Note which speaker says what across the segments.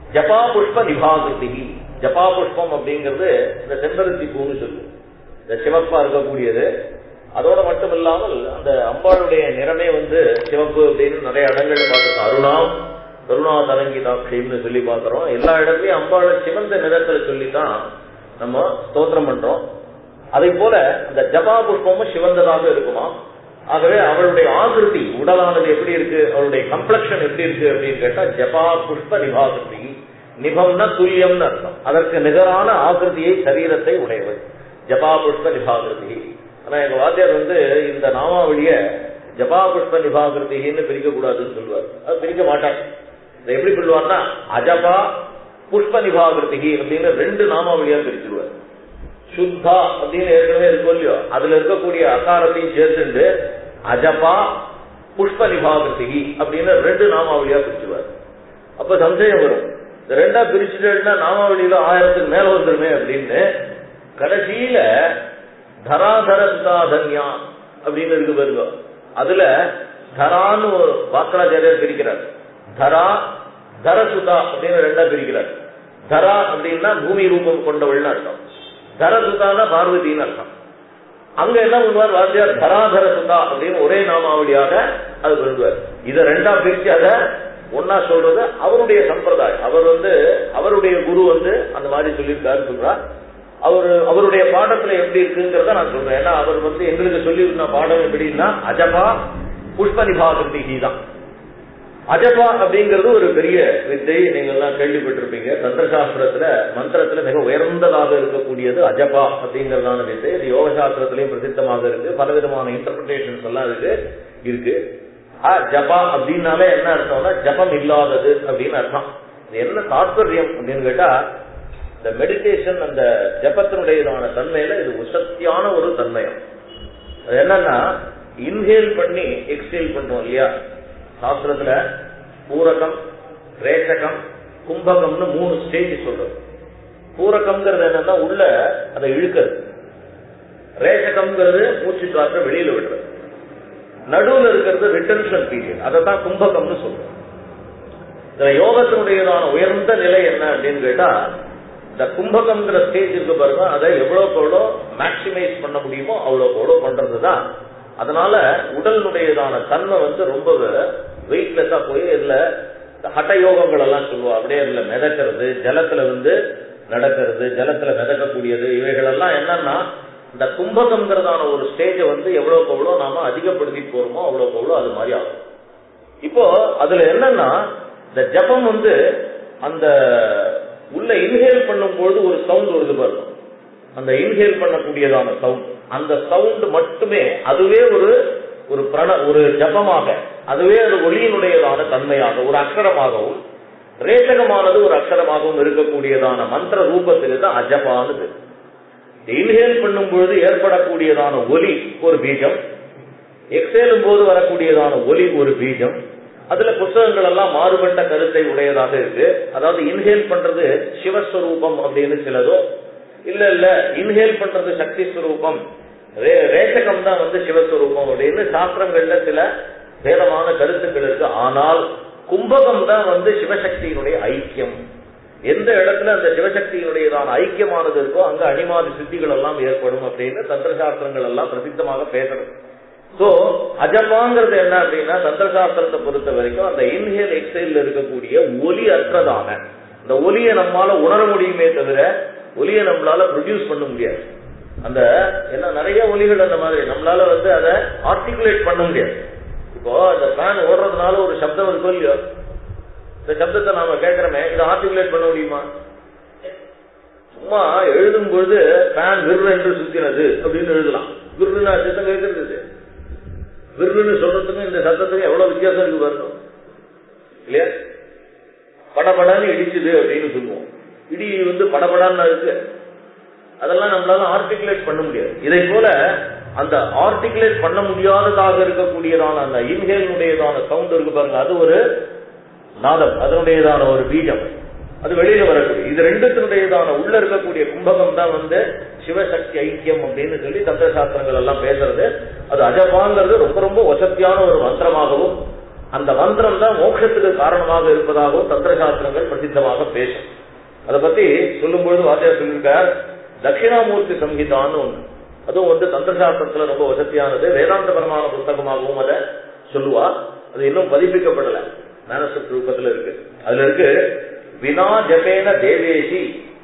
Speaker 1: ஜபா புஷ்ப நிபாகிருதி ஜபா புஷ்பம் அப்படிங்கிறது இந்த செம்பருத்தி பூன்னு சொல்லு இந்த சிவப்பா இருக்கக்கூடியது அதோட மட்டும் இல்லாமல் அந்த அம்பாளுடைய நிறமே வந்து சிவப்பு அப்படின்னு நிறைய இடங்கள்ல பார்த்துருக்கோம் அருணாம் கருணா தரங்கிதாட்சின்னு சொல்லி பார்க்கிறோம் எல்லா இடத்துலயும் அம்பாளை சிவந்த நிறத்துல சொல்லித்தான் நம்ம ஸ்தோத்திரம் பண்றோம் அதே போல அந்த ஜபா புஷ்பமும் சிவந்ததாக இருக்குமா ஆகவே அவளுடைய ஆகிருதி உடலானது எப்படி இருக்கு அவளுடைய கம்ப்ளக்ஷன் எப்படி இருக்கு அப்படின்னு கேட்டா ஜபா புஷ்ப நிபாகிருதி நிபம்னா துல்லியம்னு அர்த்தம் அதற்கு நிகரான ஆகிருதியை சரீரத்தை உடையவர் ஜபா புஷ்ப நிபாகிருதி ஆனா எங்க வாத்தியார் வந்து இந்த நாமாவளிய ஜபா புஷ்ப நிபாகிருதின்னு பிரிக்க கூடாதுன்னு சொல்லுவார் அது பிரிக்க மாட்டார் இதை எப்படி சொல்லுவார்னா அஜபா புஷ்ப நிபாகிருதி அப்படின்னு ரெண்டு நாமாவளியா பிரிச்சிருவார் சுத்தா அப்படின்னு ஏற்கனவே இருக்கும் இல்லையோ அதுல இருக்கக்கூடிய அகாரத்தையும் சேர்த்துண்டு அஜபா புஷ்ப நிபாகிருதி அப்படின்னு ரெண்டு நாமாவளியா பிரிச்சுவார் அப்ப சந்தேகம் வரும் இந்த ரெண்டா பிரிச்சுட்டா நாமாவளியில ஆயிரத்துக்கு மேல வந்துருமே அப்படின்னு கடைசியில தராதர சுதாதன்யா அப்படின்னு இருக்கு பாருங்க அதுல தரான்னு ஒரு பாக்கராச்சாரியர் பிரிக்கிறார் தரா தரசுதா அப்படின்னு ரெண்டா பிரிக்கிறார் தரா அப்படின்னா பூமி ரூபம் கொண்டவள்னு அர்த்தம் தரசுதானா பார்வதின்னு அர்த்தம் அங்க என்ன பண்ணுவார் வாத்தியார் தராதர சுதா அப்படின்னு ஒரே நாமாவளியாக அது கொண்டுவார் இதை ரெண்டா பிரிச்சு அதை ஒன்னா சொல்றது அவருடைய சம்பிரதாயம் அவர் வந்து அவருடைய குரு வந்து அந்த மாதிரி சொல்லியிருக்காரு சொல்றார் அவர் அவருடைய பாடத்துல எப்படி இருக்குங்கிறத நான் சொல்றேன் ஏன்னா அவர் வந்து எங்களுக்கு சொல்லியிருந்த பாடம் எப்படின்னா அஜபா புஷ்ப நிபாகிருதி தான் அஜபா அப்படிங்கிறது ஒரு பெரிய வித்தை நீங்க எல்லாம் கேள்விப்பட்டிருப்பீங்க தந்திரசாஸ்திரத்துல மந்திரத்துல மிக உயர்ந்ததாக இருக்கக்கூடியது அஜபா அப்படிங்கறதான வித்தை இது யோக சாஸ்திரத்திலையும் பிரசித்தமாக இருக்கு பலவிதமான இன்டர்பிரிட்டேஷன்ஸ் எல்லாம் இருக்கு இருக்கு ஆ, ஜபா அப்படின்னாலே என்ன அர்த்தம்னா ஜபம் இல்லாதது அப்படின்னு அர்த்தம் இது என்ன தாற்பயம் அப்படின்னு கேட்டா இந்த மெடிடேஷன் அந்த ஜபத்தினுடையதான தன்மையில இது உசத்தியான ஒரு தன்மயம் அது என்னன்னா இன்ஹேல் பண்ணி எக்ஸ்ஹேல் பண்றோம் இல்லையா சாஸ்திரத்துல பூரகம் ரேசகம் கும்பகம்னு மூணு ஸ்டேஜ் சொல்றது பூரகம்ங்கிறது என்னன்னா உள்ள அதை இழுக்கிறது ரேசகம்ங்கிறது மூச்சு காற்றை வெளியில விடுறது நடுவுல இருக்கிறது ரிட்டன்ஷன் பீரியட் அதை தான் கும்பகம்னு சொல்றோம் இதுல யோகத்தினுடையதான உயர்ந்த நிலை என்ன அப்படின்னு கேட்டா இந்த கும்பகம்ங்கிற ஸ்டேஜ் இருக்கு பாருங்க அதை எவ்வளவுக்கு எவ்வளோ மேக்சிமைஸ் பண்ண முடியுமோ அவ்வளவுக்கு எவ்வளோ பண்றதுதான் அதனால உடலினுடையதான தன்மை வந்து ரொம்ப வெயிட்லெஸ்ஸா போய் இதுல இந்த ஹட்ட யோகங்கள் எல்லாம் சொல்லுவா அப்படியே இதுல மிதக்கிறது ஜலத்துல வந்து நடக்கிறது ஜலத்துல மிதக்கக்கூடியது இவைகள் எல்லாம் என்னன்னா இந்த கும்பகம்ங்கிறதான ஒரு ஸ்டேஜை வந்து எவ்வளவுக்கு எவ்வளோ நாம அதிகப்படுத்தி போறோமோ அவ்வளவுக்கு எவ்வளோ அது மாதிரி ஆகும் இப்போ அதுல என்னன்னா இந்த ஜபம் வந்து அந்த உள்ள இன்ஹேல் பண்ணும்போது ஒரு சவுண்ட் வருது பாருங்க அந்த இன்ஹேல் பண்ணக்கூடியதான சவுண்ட் அந்த சவுண்ட் மட்டுமே அதுவே ஒரு ஒரு பிரண ஒரு ஜபமாக அதுவே அது ஒளியினுடையதான தன்மையாக ஒரு அக்ஷரமாகவும் ரேசகமானது ஒரு அக்ஷரமாகவும் இருக்கக்கூடியதான மந்திர ரூபத்துக்கு தான் அஜபானது இன்ஹேல் பண்ணும் பொழுது ஏற்படக்கூடியதான ஒலி ஒரு பீஜம் எக்ஸேலும் போது வரக்கூடியதான ஒலி ஒரு பீஜம் அதுல புத்தகங்கள் எல்லாம் மாறுபட்ட கருத்தை உடையதாக இருக்கு அதாவது இன்ஹேல் பண்றது சிவஸ்வரூபம் அப்படின்னு சிலதோ இல்ல இல்ல இன்ஹேல் பண்றது சக்தி ஸ்வரூபம் ரே- ரேசகம் தான் வந்து சிவஸ்வரூபம் அப்படின்னு சாஸ்திரங்கள்ல சில வேதமான கருத்துக்கள் இருக்கு ஆனால் கும்பகம் தான் வந்து சிவசக்தியினுடைய ஐக்கியம் எந்த இடத்துல அந்த சிவசக்தியினுடையதான ஐக்கியமானது இருக்கோ அங்க அனிமாதி சித்திகள் எல்லாம் ஏற்படும் அப்படின்னு தந்திர சாஸ்திரங்கள் எல்லாம் பிரசித்தமாக பேசணும் சோ அஜபாங்கிறது என்ன அப்படின்னா தந்திரசாஸ்திரத்தை பொறுத்த வரைக்கும் அந்த இன்ஹேல் எக்ஸைல் இருக்கக்கூடிய ஒலி அற்றதான இந்த ஒலியை நம்மால உணர முடியுமே தவிர ஒலியை நம்மளால ப்ரொடியூஸ் பண்ண முடியாது அந்த என்ன நிறைய ஒலிகள் அந்த மாதிரி நம்மளால வந்து அதை ஆர்டிகுலேட் பண்ண முடியாது இப்போ அந்த ஃபேன் ஓடுறதுனால ஒரு சப்தம் இருக்கும் இல்லையோ இந்த சப்தத்தை நாம கேட்கிறோமே இதை ஆர்டிகுலேட் பண்ண முடியுமா சும்மா எழுதும் பொழுது ஃபேன் விர் என்று சுத்தினது அப்படின்னு எழுதலாம் விருன்னு சத்தம் கேட்கறது விருன்னு சொல்றதுக்கும் இந்த சத்தத்துக்கும் எவ்வளவு வித்தியாசம் இருக்கு பாருங்க இல்லையா படபடன்னு இடிச்சுது அப்படின்னு சொல்லுவோம் இடி வந்து படபடான்னு இருக்கு அதெல்லாம் நம்மளால ஆர்டிகுலேட் பண்ண முடியாது இதை போல அந்த ஆர்டிகுலேட் பண்ண முடியாததாக இருக்கக்கூடியதான அந்த இன்ஹேலுடையதான சவுண்ட் இருக்கு பாருங்க அது ஒரு நாதம் அதனுடையதான ஒரு பீஜம் அது வெளியில வரக்கூடிய இது ரெண்டுத்தினுடையதான உள்ள இருக்கக்கூடிய கும்பகம் தான் வந்து சிவசக்தி ஐக்கியம் அப்படின்னு சொல்லி தந்திர சாஸ்திரங்கள் எல்லாம் பேசுறது அது அஜபாங்கிறது ரொம்ப ரொம்ப வசத்தியான ஒரு மந்திரமாகவும் அந்த மந்திரம் தான் மோட்சத்துக்கு காரணமாக இருப்பதாகவும் தந்திர சாஸ்திரங்கள் பிரசித்தமாக பேசும் அதை பத்தி சொல்லும் பொழுது வாத்தியார் சொல்லியிருக்கார் தட்சிணாமூர்த்தி சங்கீதான்னு ஒண்ணு அதுவும் வந்து தந்திர சாஸ்திரத்துல ரொம்ப வசதியானது வேதாந்த பரமான புஸ்தகமாகவும் அதை சொல்லுவா அது இன்னும் பதிப்பிக்கப்படல மேனஸ்கிரிப்ட் ரூபத்துல இருக்கு அதுல இருக்கு வினா ஜபேன தேவேசி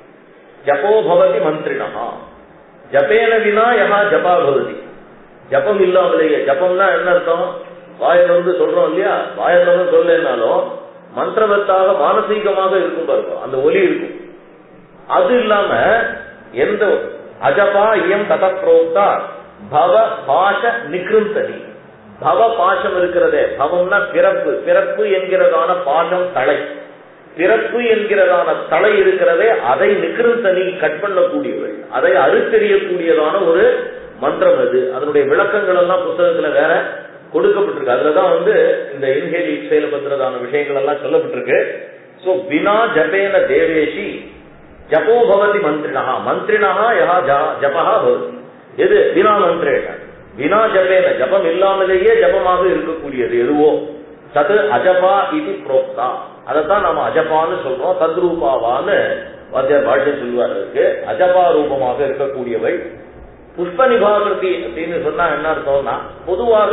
Speaker 1: ஜபோ பவதி மந்திரினா ஜபேன வினா யஹா ஜபா பவதி ஜபம் இல்லாமலேயே ஜபம்னா என்ன அர்த்தம் வாயில வந்து சொல்றோம் இல்லையா வாயில வந்து சொல்லனாலும் மந்திரவத்தாக மானசீகமாக இருக்கும் பாருங்க அந்த ஒலி இருக்கும் அது இல்லாம எந்த அஜபா இயம் தத புரோக்தா பவ பாஷ நிகிருந்தனி பவ பாஷம் இருக்கிறதே பவம்னா பிறப்பு பிறப்பு என்கிறதான பாஷம் தலை பிறப்பு என்கிறதான தலை இருக்கிறதே அதை நிகிருந்தனி கட் பண்ணக்கூடியவள் அதை அறுத்தெறியக்கூடியதான ஒரு மந்திரம் அது அதனுடைய விளக்கங்கள் எல்லாம் புத்தகத்துல வேற கொடுக்கப்பட்டிருக்கு அதுலதான் வந்து இந்த இன்ஹேல் இக்ஸைல பத்திரதான விஷயங்கள் எல்லாம் சொல்லப்பட்டிருக்கு சோ வினா ஜபேன தேவேஷி ஜபோ பவதி மந்திரினா மந்திரினா யா ஜபா பவதி எது வினா மந்திரேன வினா ஜபேன ஜபம் இல்லாமலேயே ஜபமாக இருக்கக்கூடியது எதுவோ தது அஜபா இது புரோக்தா அதைத்தான் நாம அஜபான்னு சொல்றோம் தத்ரூபாவான்னு வாத்தியார் பாஷ்யம் சொல்லுவார் இருக்கு அஜபா ரூபமாக இருக்கக்கூடியவை புஷ்ப நிபாகிருதி அப்படின்னு சொன்னா என்ன அர்த்தம்னா பொதுவாக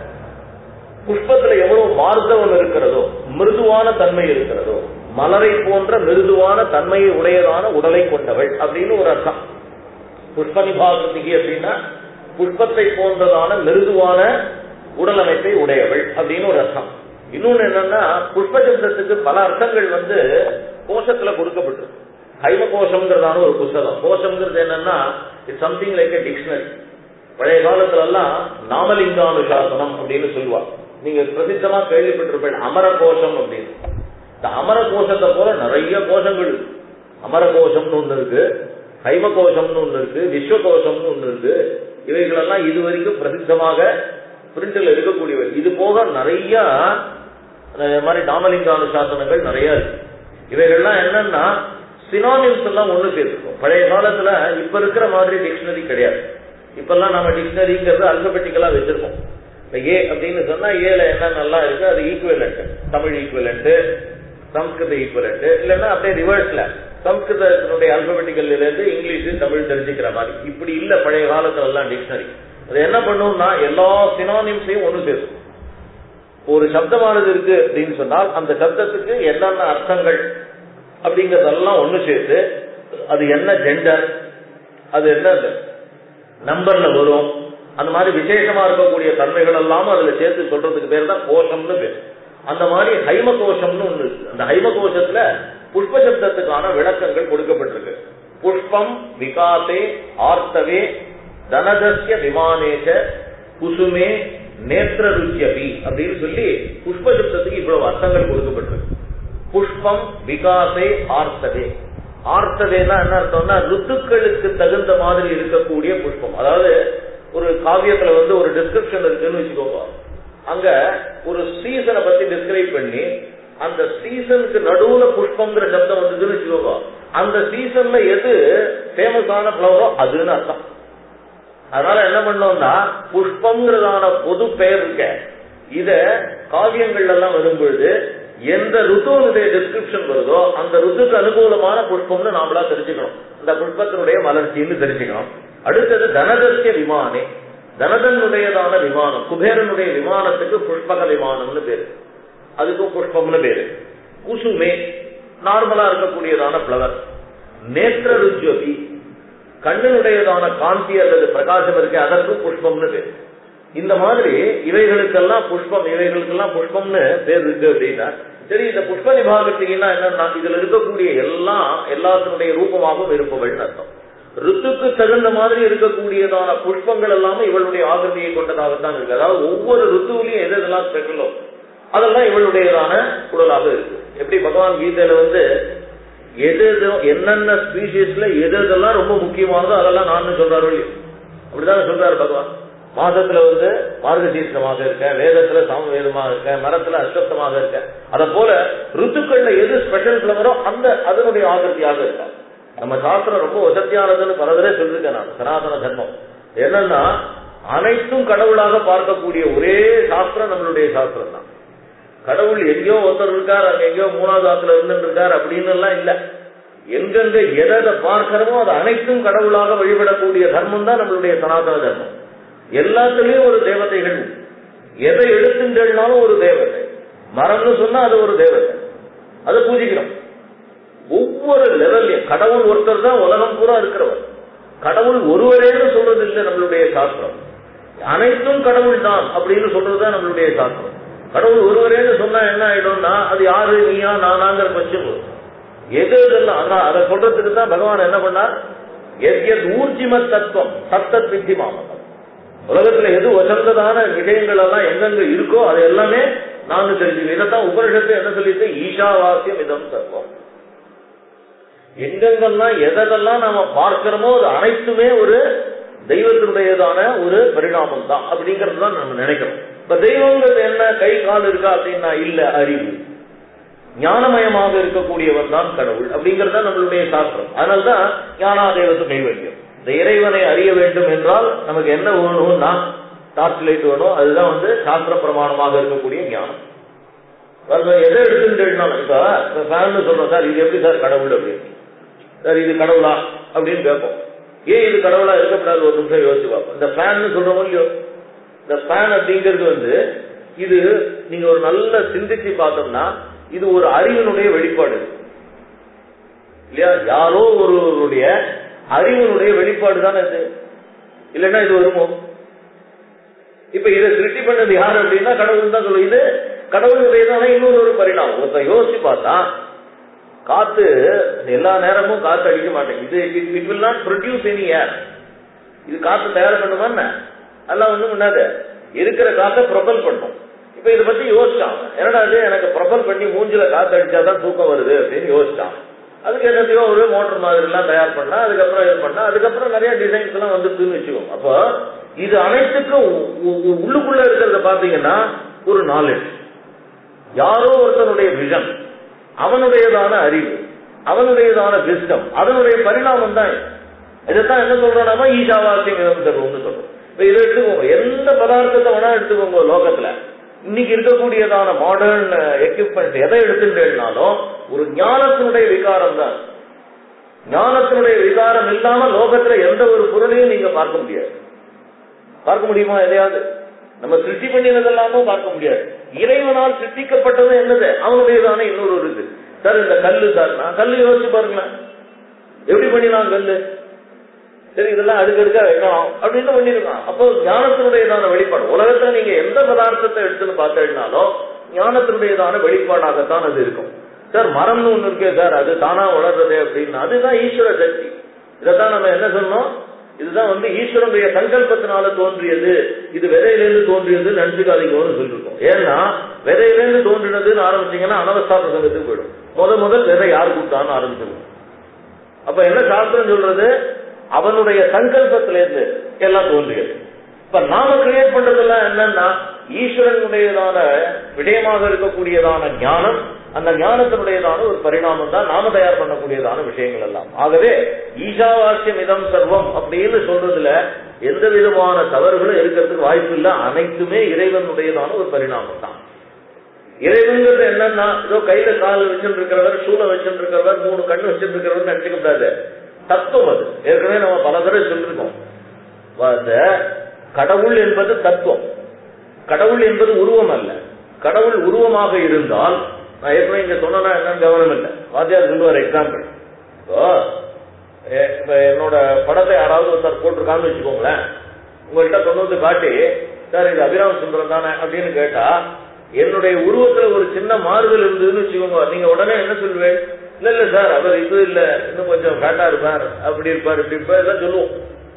Speaker 1: புஷ்பத்துல எவ்வளவு மார்த்தவம் இருக்கிறதோ மிருதுவான தன்மை இருக்கிறதோ மலரை போன்ற மிருதுவான தன்மையை உடையதான உடலை கொண்டவள் அப்படின்னு ஒரு அர்த்தம் புஷ்ப நிபாகிருதிகி அப்படின்னா புஷ்பத்தை போன்றதான மிருதுவான உடல் அமைப்பை உடையவள் அப்படின்னு ஒரு அர்த்தம் இன்னொன்னு என்னன்னா புஷ்ப சப்தத்துக்கு பல அர்த்தங்கள் வந்து கோஷத்துல கொடுக்கப்பட்டிருக்கு ஹைம கோஷம்ங்கிறதான ஒரு புஸ்தகம் கோஷம்ங்கிறது என்னன்னா இட்ஸ் சம்திங் லைக் டிக்ஷனரி பழைய காலத்துல எல்லாம் நாமலிங்கானுசாசனம் அப்படின்னு சொல்லுவா நீங்க பிரசித்தமா கேள்விப்பட்டிருப்பேன் அமர கோஷம் அப்படின்னு இந்த அமர கோஷத்தை போல நிறைய கோஷங்கள் இருக்கு அமர கோஷம்னு ஒண்ணு இருக்கு ஹைம கோஷம்னு ஒண்ணு இருக்கு விஸ்வ கோஷம்னு ஒண்ணு இருக்கு இவைகளெல்லாம் இது வரைக்கும் பிரசித்தமாக பிரிண்டில் இருக்கக்கூடியவை இது போக நிறைய மாதிரி நாமலிங்கானுசாசனங்கள் நிறைய இருக்கு இவைகள்லாம் என்னன்னா சினானிம்ஸ் எல்லாம் ஒண்ணு சேர்த்துக்கும் பழைய காலத்துல இப்ப இருக்கிற மாதிரி டிக்ஷனரி கிடையாது இப்பெல்லாம் நம்ம டிக்ஷனரிங்கிறது அல்பபெட்டிக்கலா வச்சிருக்கோம் இப்ப ஏ அப்படின்னு சொன்னா ஏல என்ன நல்லா இருக்கு அது equivalent Tamil equivalent Sanskrit equivalent இல்லைன்னா அப்படியே ரிவர்ஸ்ல சம்ஸ்கிருதத்தினுடைய அல்பபெட்டிக்கல் இருந்து இங்கிலீஷ் தமிழ் தெரிஞ்சுக்கிற மாதிரி இப்படி இல்ல பழைய காலத்துல எல்லாம் டிக்ஷனரி அது என்ன பண்ணும்னா எல்லா சினானிம்ஸையும் ஒண்ணு சேர்க்கும் ஒரு சப்தமானது இருக்கு அப்படின்னு சொன்னால் அந்த சப்தத்துக்கு என்னென்ன அர்த்தங்கள் அப்படிங்கறதெல்லாம் ஒண்ணு சேர்த்து அது என்ன ஜெண்டர் அது என்ன நம்பர்ல வரும் அந்த மாதிரி விசேஷமா இருக்கக்கூடிய தன்மைகள் எல்லாம் அதுல சேர்த்து சொல்றதுக்கு பேர் தான் கோஷம்னு பேர் அந்த மாதிரி ஹைம கோஷம்னு ஒண்ணு இருக்கு அந்த ஹைம கோஷத்துல புஷ்ப சப்தத்துக்கான விளக்கங்கள் கொடுக்கப்பட்டிருக்கு புஷ்பம் விகாசே ஆர்த்தவே தனதஸ்ய விமானேஷ குசுமே நேத்திர ருச்சியபி அப்படின்னு சொல்லி புஷ்ப சப்தத்துக்கு இவ்வளவு அர்த்தங்கள் கொடுக்கப்பட்டிருக்கு புஷ்பம் விகாசே ஆர்த்தவே ஆர்த்தவேனா என்ன அர்த்தம்னா ருத்துக்களுக்கு தகுந்த மாதிரி இருக்கக்கூடிய புஷ்பம் அதாவது ஒரு காவியத்துல வந்து ஒரு டிஸ்கிரிப்ஷன் இருக்குன்னு வச்சுக்கோங்க அங்க ஒரு சீசனை பத்தி டிஸ்கிரைப் பண்ணி அந்த சீசனுக்கு நடுவுல புஷ்பம்ங்கிற சப்தம் வந்ததுன்னு வச்சுக்கோங்க அந்த சீசன்ல எது ஃபேமஸான பிளவரோ அதுன்னு அர்த்தம் அதனால என்ன பண்ணோம்னா புஷ்பம்ங்கிறதான பொது பெயர் இருக்க இத காவியங்கள்ல எல்லாம் வரும்பொழுது எந்த ருத்துவனுடைய டிஸ்கிரிப்ஷன் வருதோ அந்த ருத்துக்கு அனுகூலமான புஷ்பம்னு நாமளா தெரிஞ்சுக்கணும் அந்த புஷ்பத்தினுடைய மலர்ச்சின்னு தெரிஞ்சுக்கணும் அடுத்தது தனதஸ்ய விமானே தனதனுடையதான விமானம் குபேரனுடைய விமானத்துக்கு புஷ்பக விமானம்னு பேரு அதுக்கும் புஷ்பம்னு பேரு குசுமே நார்மலா இருக்கக்கூடியதான பிளவர் நேத்திர ருஜ்யோதி கண்ணினுடையதான காந்தி அல்லது பிரகாசம் இருக்கு அதற்கும் புஷ்பம்னு பேர் இந்த மாதிரி இவைகளுக்கெல்லாம் புஷ்பம் இவைகளுக்கெல்லாம் புஷ்பம்னு பேர் இருக்கு அப்படின்னா சரி இந்த புஷ்ப நிபாகத்தினா என்னன்னா இதுல இருக்கக்கூடிய எல்லாம் எல்லாத்தினுடைய ரூபமாகவும் இருப்பவள் அர்த்தம் ருத்துக்கு தகுந்த மாதிரி இருக்கக்கூடியதான புஷ்பங்கள் எல்லாமே இவளுடைய ஆகிருதியை கொண்டதாகத்தான் இருக்கு அதாவது ஒவ்வொரு ருத்துவிலையும் எது எதெல்லாம் ஸ்பெஷலோ அதெல்லாம் இவளுடையதான குடலாக இருக்கு எப்படி பகவான் கீதையில வந்து எது எது என்னென்ன ஸ்பீசிஸ்ல எது எதெல்லாம் ரொம்ப முக்கியமானதோ அதெல்லாம் நான் சொல்றாரு இல்லையோ அப்படிதான் சொல்றாரு பகவான் மாசத்துல வந்து மார்கசீர்ஷமாக இருக்கேன் வேதத்துல சாமவேதமாக இருக்கேன் மரத்துல அஸ்வத்தமாக இருக்கேன் அத போல ருத்துக்கள்ல எது ஸ்பெஷல் பிளவரோ அந்த அதனுடைய ஆகிருதியாக இருக்கா நம்ம சாஸ்திரம் ரொம்ப வசதியானதுன்னு பல தடவை சொல்லிருக்கேன் நான் சனாதன தர்மம் என்னன்னா அனைத்தும் கடவுளாக பார்க்கக்கூடிய ஒரே சாஸ்திரம் நம்மளுடைய சாஸ்திரம் தான் கடவுள் எங்கேயோ ஒருத்தர் இருக்கார் அங்க எங்கேயோ மூணாவது ஆத்துல இருந்து இருக்கார் அப்படின்னு எல்லாம் இல்ல எங்கெங்க எதை எதை பார்க்கிறோமோ அது அனைத்தும் கடவுளாக வழிபடக்கூடிய தர்மம் தான் நம்மளுடைய சனாதன தர்மம் எல்லாத்துலயும் ஒரு தேவதைகள் உண்டு. எதை எடுத்துட்டாலும் ஒரு தேவதை மரம்னு சொன்னா அது ஒரு தேவதை அதை பூஜிக்கிறோம் ஒவ்வொரு லெவல்லையும் கடவுள் ஒருத்தர் தான் உலகம் பூரா இருக்கிறவர் கடவுள் ஒருவரேன்னு சொல்றது இல்லை நம்மளுடைய சாஸ்திரம் அனைத்தும் கடவுள் தான் அப்படின்னு சொல்றதுதான் நம்மளுடைய சாஸ்திரம் கடவுள் ஒருவரேன்னு சொன்னா என்ன ஆயிடும்னா அது யாரு நீயா நானாங்கிற பட்சம் வரும். எது இதெல்லாம் ஆனா அதை சொல்றதுக்கு தான் பகவான் என்ன பண்ணார் எத் எத் ஊர்ஜிம தத்துவம் சத்தத் வித்தி மாமகம் உலகத்துல எது வசந்ததான விஷயங்கள் எல்லாம் எங்கெங்க இருக்கோ அது எல்லாமே நான் தெரிஞ்சுக்கணும் இதைத்தான் உபனிஷத்து என்ன சொல்லிட்டு ஈஷாவாசியம் இதம் தத்துவம் எங்கெங்கெல்லாம் எதெல்லாம் நாம பார்க்கிறோமோ அது அனைத்துமே ஒரு தெய்வத்தினுடையதான ஒரு பரிணாமம் தான் அப்படிங்கிறது தான் நம்ம நினைக்கிறோம் இப்ப தெய்வங்கிறது என்ன கை கால் இருக்கா அப்படின்னா இல்ல அறிவு ஞானமயமாக இருக்கக்கூடியவன் தான் கடவுள் அப்படிங்கிறது தான் நம்மளுடைய சாஸ்திரம் அதனால்தான் ஞானாதேவத்து கைவல்யம் இந்த இறைவனை அறிய வேண்டும் என்றால் நமக்கு என்ன வேணும்னா டார்ச் லைட் வேணும் அதுதான் வந்து சாஸ்திர பிரமாணமாக இருக்கக்கூடிய ஞானம் பாருங்க, எதை எடுத்துட்டாலும் இப்ப ஃபேன் சொல்றோம் சார் இது எப்படி சார் கடவுள் அப்படின்னு சார் இது கடவுளா அப்படின்னு கேட்போம் ஏன் இது கடவுளா இருக்கக்கூடாது ஒரு நிமிஷம் யோசிச்சு பார்ப்போம் இந்த ஃபேன் சொல்றோம் இல்லையோ இந்த ஃபேன் அப்படிங்கிறது வந்து இது நீங்க ஒரு நல்ல சிந்திச்சு பார்த்தோம்னா இது ஒரு அறிவினுடைய வெளிப்பாடு இல்லையா யாரோ ஒருவருடைய அறிவினுடைய வெளிப்பாடு தானே இது இல்லைன்னா இது வருமோ இப்ப இதை சிருஷ்டி பண்ணது யார் அப்படின்னா கடவுள் தான் சொல்லுவோம் இது கடவுளுடையதான இன்னொரு ஒரு பரிணாமம் ஒருத்தன் யோசிச்சு பார்த்தா காத்து எல்லா நேரமும் காத்து அடிக்க மாட்டேங்குது it will not produce any air இது காத்து தயார் பண்ணுமா என்ன அதெல்லாம் வந்து முன்னாது இருக்கிற காத்தை ப்ரொபல் பண்ணும் இப்ப இதை பத்தி யோசிச்சான் என்னடா இது எனக்கு ப்ரொபல் பண்ணி மூஞ்சில காத்து அடிச்சாதான் தூக்கம் வருது அப்படின்னு யோசிச்சான் அதுக்கு என்னத்தையோ ஒரு மோட்டர் மாதிரி எல்லாம் தயார் பண்ணா அதுக்கப்புறம் இது பண்ணா அதுக்கப்புறம் நிறைய டிசைன்ஸ் எல்லாம் வந்துருக்குன்னு வச்சுக்கோங்க அப்போ இது அனைத்துக்கும் உ- உ- உள்ளுக்குள்ள இருக்கிறத பாத்தீங்கன்னா ஒரு நாலேஜ் யாரோ ஒருத்தனுடைய விஷன் அவனுடையதான அறிவு அவனுடையதான விஸ்டம் அதனுடைய பரிணாமம் தான் இது. இதைத்தான் என்ன சொல்றோம்னா ஈஷாவாசியம் இதம் தருவோம்னு சொல்றோம் இப்ப இதை எடுத்துக்கோங்க எந்த பதார்த்தத்தை வேணா எடுத்துக்கோங்க லோகத்துல இன்னைக்கு இருக்கக்கூடியதான மாடர்ன் எக்யூப்மெண்ட் எதை எடுத்துட்டேன்னாலும் ஒரு ஞானத்தினுடைய விகாரம் தான் ஞானத்தினுடைய விகாரம் இல்லாம லோகத்துல எந்த ஒரு பொருளையும் நீங்க பார்க்க முடியாது பார்க்க முடியுமா எதையாவது நம்ம சிருஷ்டி பண்ணினதெல்லாமும் பார்க்க முடியாது இறைவனால் சிருஷ்டிக்கப்பட்டது என்னது அவனுடையதான இன்னொரு ஒரு இது சார் இந்த கல்லு சார் நான் கல்லு யோசிச்சு பாருங்களேன் எப்படி பண்ணிடலாம் கல்லு சரி இதெல்லாம் அடுக்கடுக்கா வைக்கலாம் அப்படின்னு பண்ணிருக்கான் அப்போ ஞானத்தினுடையதான வெளிப்பாடு உலகத்துல நீங்க எந்த பதார்த்தத்தை எடுத்துன்னு பார்த்தீங்கன்னாலும் ஞானத்தினுடையதான வெளிப்பாடாகத்தான் அது இருக்கும் சார் மரம்னு ஒண்ணு இருக்கே சார் அது தானா வளர்றது அப்படின்னு அதுதான் ஈஸ்வர சக்தி இதைத்தான் நம்ம என்ன சொன்னோம் இதுதான் வந்து ஈஸ்வரனுடைய சங்கல்பத்தினால தோன்றியது இது விதையிலிருந்து தோன்றியது நினைச்சுக்காதீங்கன்னு சொல்லிருக்கோம் ஏன்னா விதையிலிருந்து தோன்றினதுன்னு ஆரம்பிச்சீங்கன்னா அனவஸ்தா பிரசங்கத்துக்கு போயிடும் முத முதல் விதை யார் கொடுத்தான்னு ஆரம்பிச்சிருக்கும் அப்ப என்ன சாஸ்திரம் சொல்றது அவனுடைய சங்கல்பத்திலிருந்து எல்லாம் தோன்றியது இப்ப நாம கிரியேட் பண்றதெல்லாம் என்னன்னா ஈஸ்வரனுடையதான விடயமாக இருக்கக்கூடியதான ஞானம் அந்த ஞானத்தினுடையதான ஒரு பரிணாமம் தான் நாம தயார் பண்ணக்கூடியதான விஷயங்கள் எல்லாம் ஆகவே ஈஷாவாசியம் இதம் சர்வம் அப்படின்னு சொல்றதுல எந்த விதமான தவறுகளும் இருக்கிறதுக்கு வாய்ப்பு இல்லை அனைத்துமே இறைவனுடையதான ஒரு பரிணாமம் தான் இறைவன்கிறது என்னன்னா ஏதோ கையில கால் வச்சுட்டு இருக்கிறவர் சூளை வச்சுட்டு இருக்கிறவர் மூணு கண்ணு வச்சுட்டு இருக்கிறவர் நினைச்சுக்க கூடாது தத்துவம் அது ஏற்கனவே நம்ம பல தடவை சொல்லிருக்கோம் அந்த கடவுள் என்பது தத்துவம் கடவுள் என்பது உருவம் அல்ல கடவுள் உருவமாக இருந்தால் நான் ஏற்கனவே இங்க சொன்னா என்னன்னு கவனம் இல்லை வாத்தியார் சொல்லுவார் எக்ஸாம்பிள் இப்போ எ- இப்ப என்னோட படத்தை யாராவது ஒருத்தர் போட்டிருக்கான்னு வச்சுக்கோங்களேன் உங்கள்கிட்ட கொண்டு வந்து காட்டி சார் இது அபிராம சுந்தரம் தானே அப்படின்னு கேட்டா என்னுடைய உருவத்துல ஒரு சின்ன மாறுதல் இருந்ததுன்னு வச்சுக்கோங்க நீங்க உடனே என்ன சொல்லுவேன் இல்ல இல்ல சார் அவர் இது இல்ல இன்னும் கொஞ்சம் ஃபேட்டா இருப்பார் அப்படி இருப்பார் இப்படி இருப்பார் எல்லாம் சொல்லுவோம்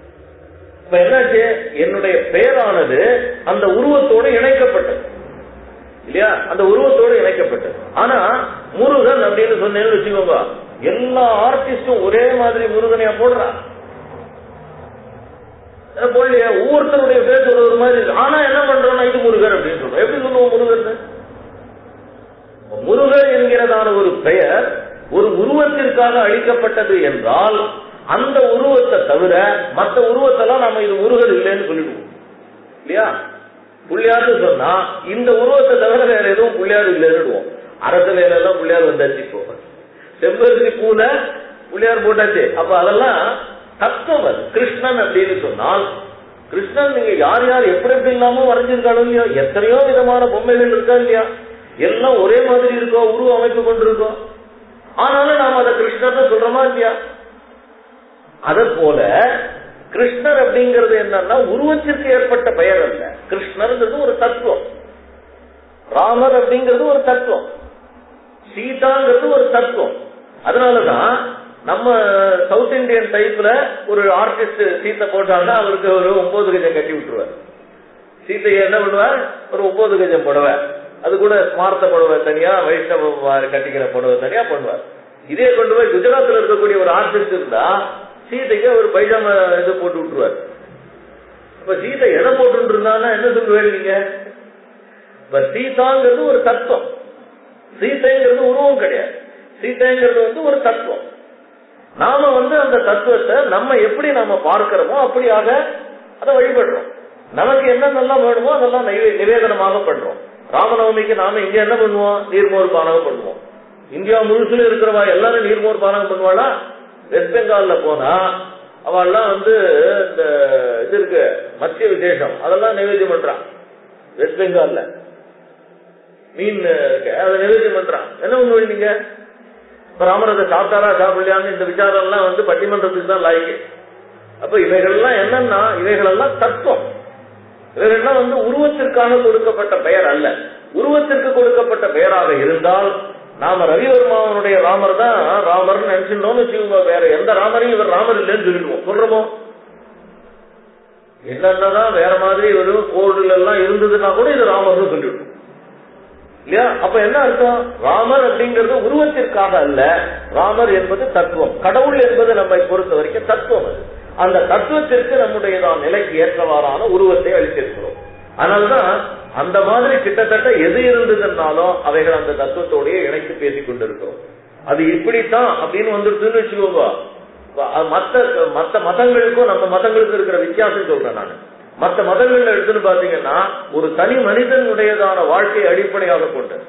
Speaker 1: இப்ப என்னாச்சு என்னுடைய பெயரானது அந்த உருவத்தோடு இணைக்கப்பட்டது இல்லையா அந்த உருவத்தோடு இணைக்கப்பட்டது ஆனா முருகன் அப்படின்னு சொன்னேன்னு வச்சுக்கோங்க எல்லா ஆர்டிஸ்டும் ஒரே மாதிரி முருகனையா போடுறான் அஹ் போடலையா ஒவ்வொருத்தருடைய பேர் ஒரு ஒரு மாதிரி இருக்கு ஆனா என்ன பண்றோம்னா இது முருகர் அப்படின்னு சொல்றோம் எப்படி சொல்லுவோம் முருகர் முருகர் என்கிறதான ஒரு பெயர் ஒரு உருவத்திற்காக அளிக்கப்பட்டது என்றால் அந்த உருவத்தை தவிர மற்ற உருவத்தெல்லாம் நம்ம இது முருகர் இல்லைன்னு சொல்லிடுவோம் இல்லையா புள்ளியார்னு சொன்னா இந்த உருவத்தை தவிர வேற எதுவும் புள்ளியார் இல்லைன்னுடுவோம் அரச வேலை எல்லாம் புள்ளியார் வந்தாச்சு இப்போ செம்பருத்தி பூல புள்ளியார் போட்டாச்சு அப்ப அதெல்லாம் தத்துவம் அது கிருஷ்ணன் அப்படின்னு சொன்னால் கிருஷ்ணன் நீங்க யார் யார் எப்படி எப்படி இல்லாம வரைஞ்சிருக்காளோ இல்லையோ எத்தனையோ விதமான பொம்மைகள் இருக்கா இல்லையா எல்லாம் ஒரே மாதிரி இருக்கோ உருவ அமைப்பு கொண்டிருக்கோம் ஆனாலும் நாம அதை கிருஷ்ணர் சொல்றோமா இல்லையா அத போல கிருஷ்ணர் அப்படிங்கிறது என்னன்னா உருவத்திற்கு ஏற்பட்ட பெயர் அல்ல கிருஷ்ணர்ங்கிறது ஒரு தத்துவம் ராமர் அப்படிங்கிறது ஒரு தத்துவம் சீதாங்கிறது ஒரு தத்துவம் அதனாலதான் நம்ம சவுத் இந்தியன் டைப்ல ஒரு ஆர்டிஸ்ட் சீத்தை போட்டாங்கன்னா அவருக்கு ஒரு ஒன்பது கஜம் கட்டி விட்டுருவார் சீத்தையை என்ன பண்ணுவார் ஒரு ஒன்பது கஜம் புடவை அது கூட ஸ்மார்த்த புடவை தனியா வைஷ்ணவ கட்டிக்கிற புடவை தனியா பண்ணுவார் இதே கொண்டு போய் குஜராத்ல இருக்கக்கூடிய ஒரு ஆர்டிஸ்ட் இருந்தா சீதைக்கு ஒரு பைஜாம இது போட்டு விட்டுருவார் இப்ப சீதை எதை போட்டு இருந்தான்னா என்ன சொல்லுவேன் நீங்க இப்ப சீதாங்கிறது ஒரு தத்துவம் சீதைங்கிறது உருவம் கிடையாது சீதைங்கிறது வந்து ஒரு தத்துவம் நாம வந்து அந்த தத்துவத்தை நம்ம எப்படி நாம பார்க்கிறோமோ அப்படியாக அதை வழிபடுறோம் நமக்கு என்னென்னலாம் வேணுமோ அதெல்லாம் நைவே- நிவேதனமாக பண்றோம் ராமநவமிக்கு நாம இங்க என்ன பண்ணுவோம் நீர்மோர் பானகம் பண்ணுவோம் இந்தியா முழுசுல இருக்கிறவா எல்லாரும் நீர்மோர் பானகம் பண்ணுவாளா வெஸ்ட் பெங்கால்ல போனா அவெல்லாம் வந்து இந்த இது இருக்கு மத்திய விசேஷம் அதெல்லாம் நைவேத்தியம் பண்றான் வெஸ்ட் பெங்கால்ல மீன் இருக்கு அதை நைவேத்தியம் பண்றான் என்ன பண்ணுவீங்க நீங்க இப்ப ராமர் அதை சாப்பிட்டாரா சாப்பிடலையான்னு இந்த விசாரம் எல்லாம் வந்து பட்டிமன்றத்துக்கு தான் லாய்க்கு அப்ப இவைகள்லாம் என்னன்னா இவைகளெல்லாம் தத்துவம் இவைகள்லாம் வந்து உருவத்திற்காக கொடுக்கப்பட்ட பெயர் அல்ல உருவத்திற்கு கொடுக்கப்பட்ட பெயராக இருந்தால் நாம ரவிவர்மாவனுடைய ராமர் தான் ராமர்னு நினைச்சிருந்தோம்னு வச்சுக்கோங்க வேற எந்த ராமரையும் இவர் ராமர் இல்லைன்னு சொல்லிடுவோம் சொல்றோமோ என்னென்னதான் வேற மாதிரி ஒரு கோடுல எல்லாம் இருந்ததுன்னா கூட இது ராமர்னு சொல்லிடுவோம் இல்லையா அப்ப என்ன அர்த்தம் ராமர் அப்படிங்கிறது உருவத்திற்காக அல்ல ராமர் என்பது தத்துவம் கடவுள் என்பது நம்மை பொறுத்த வரைக்கும் தத்துவம் அது அந்த தத்துவத்திற்கு நம்முடையதான் நிலைக்கு ஏற்றவாறான உருவத்தை அளித்திருக்கிறோம் அதனால்தான் அந்த மாதிரி கிட்டத்தட்ட எது இருந்ததுன்னாலும் அவைகள் அந்த தத்துவத்தோடய இணைத்து பேசிக் கொண்டிருக்கிறோம் அது இப்படித்தான் அப்படின்னு வந்துருதுன்னு வச்சுக்கோங்க அது மத்த மத்த மதங்களுக்கும் நம்ம மதங்களுக்கும் இருக்கிற வித்தியாசம் சொல்றேன் நான் மற்ற மதங்கள்ல எடுத்துன்னு பாத்தீங்கன்னா ஒரு தனி மனிதனுடையதான வாழ்க்கையை அடிப்படையாக கொண்டு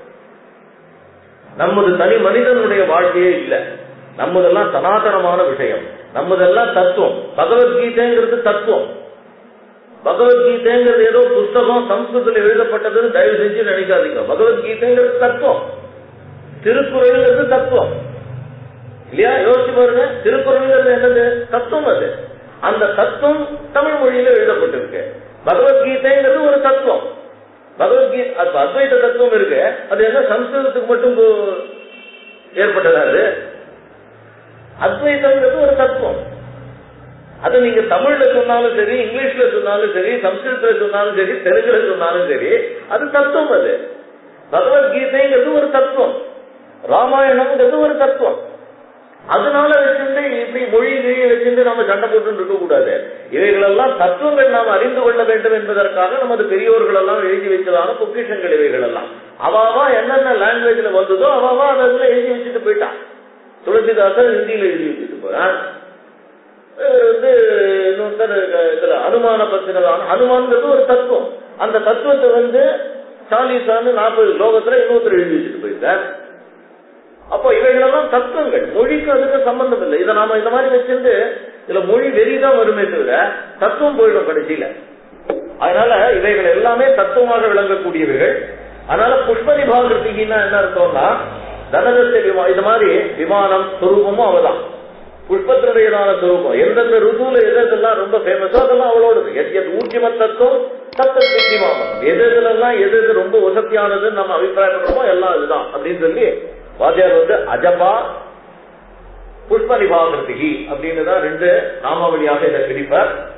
Speaker 1: நமது தனி மனிதனுடைய வாழ்க்கையே இல்ல நம்மதெல்லாம் சனாதனமான விஷயம் நம்மதெல்லாம் தத்துவம் பகவத்கீதைங்கிறது தத்துவம் பகவத்கீதைங்கிறது ஏதோ புஸ்தகம் சம்ஸ்கிருதத்தில் எழுதப்பட்டதுன்னு தயவு செஞ்சு நினைக்காதீங்க பகவத்கீதைங்கிறது தத்துவம் திருக்குறள்ங்கிறது தத்துவம் இல்லையா யோசிச்சு பாருங்க திருக்குறள்ங்கிறது என்னது தத்துவம் அது அந்த தத்துவம் தமிழ் மொழியில எழுதப்பட்டிருக்கு பகவத்கீதைங்கிறது ஒரு தத்துவம் பகவத்கீதை அது அத்வைத தத்துவம் இருக்கு அது என்ன சம்ஸ்கிருதத்துக்கு மட்டும் போ- ஏற்பட்டதா அது அத்வைதம்ங்கிறது ஒரு தத்துவம் அது நீங்க தமிழ்ல சொன்னாலும் சரி இங்கிலீஷ்ல சொன்னாலும் சரி சம்ஸ்கிருதத்துல சொன்னாலும் சரி தெலுங்குல சொன்னாலும் சரி அது தத்துவம் அது பகவத்கீதைங்கிறது ஒரு தத்துவம் ராமாயணம்ங்கிறது ஒரு தத்துவம் அதனால வச்சிருந்து இப்படி மொழி கிழிய வச்சிருந்து நம்ம சண்டை போட்டு இருக்க கூடாது இவைகளெல்லாம் தத்துவங்கள் நாம் அறிந்து கொள்ள வேண்டும் என்பதற்காக நமது பெரியோர்கள் எல்லாம் எழுதி வைத்ததான பொக்கிஷங்கள் இவைகள் எல்லாம் அவாவா என்னென்ன லாங்குவேஜ்ல வந்ததோ அவாவா அதை அதுல எழுதி வச்சுட்டு போயிட்டான் துளசிதாசர் ஹிந்தியில எழுதி வச்சுட்டு போறான் இவர் வந்து இன்னொருத்தர் இதுல அனுமான பத்தினதான அனுமான்ங்கிறது ஒரு தத்துவம் அந்த தத்துவத்தை வந்து சாலிசான்னு நாற்பது லோகத்துல இன்னொருத்தர் எழுதி வச்சுட்டு போயிருக்கார் அப்போ இவைகளெல்லாம் தத்துவங்கள் மொழிக்கு அதுக்கு சம்பந்தம் இல்லை இதை நாம இந்த மாதிரி வச்சிருந்து இதுல மொழி வெறிதான் வருமே தவிர தத்துவம் போயிடும் கடைசியில அதனால இவைகள் எல்லாமே தத்துவமாக விளங்கக்கூடியவைகள் அதனால புஷ்ப விபாகிருத்திகின்னா என்ன அர்த்தம்னா தனதத்தை விமா இது மாதிரி விமானம் சுரூபமும் அவதான் புஷ்பத்தினுடையதான சுரூபம் எந்தெந்த ருதுல எது எதெல்லாம் ரொம்ப ஃபேமஸோ அதெல்லாம் அவளோடது எத் எத் ஊர்ஜிம தத்துவம் தத்த புத்திமானம் எது எதுலாம் எது எது ரொம்ப உசத்தியானதுன்னு நம்ம அபிப்பிராயப்படுறோமோ எல்லாம் இதுதான் அப்படின்னு சொல்லி வாத்தியார் வந்து அஜபா புஷ்ப நிபாகிருதிகி அப்படின்னு தான் ரெண்டு நாமாவளியாக இதை பிடிப்பார்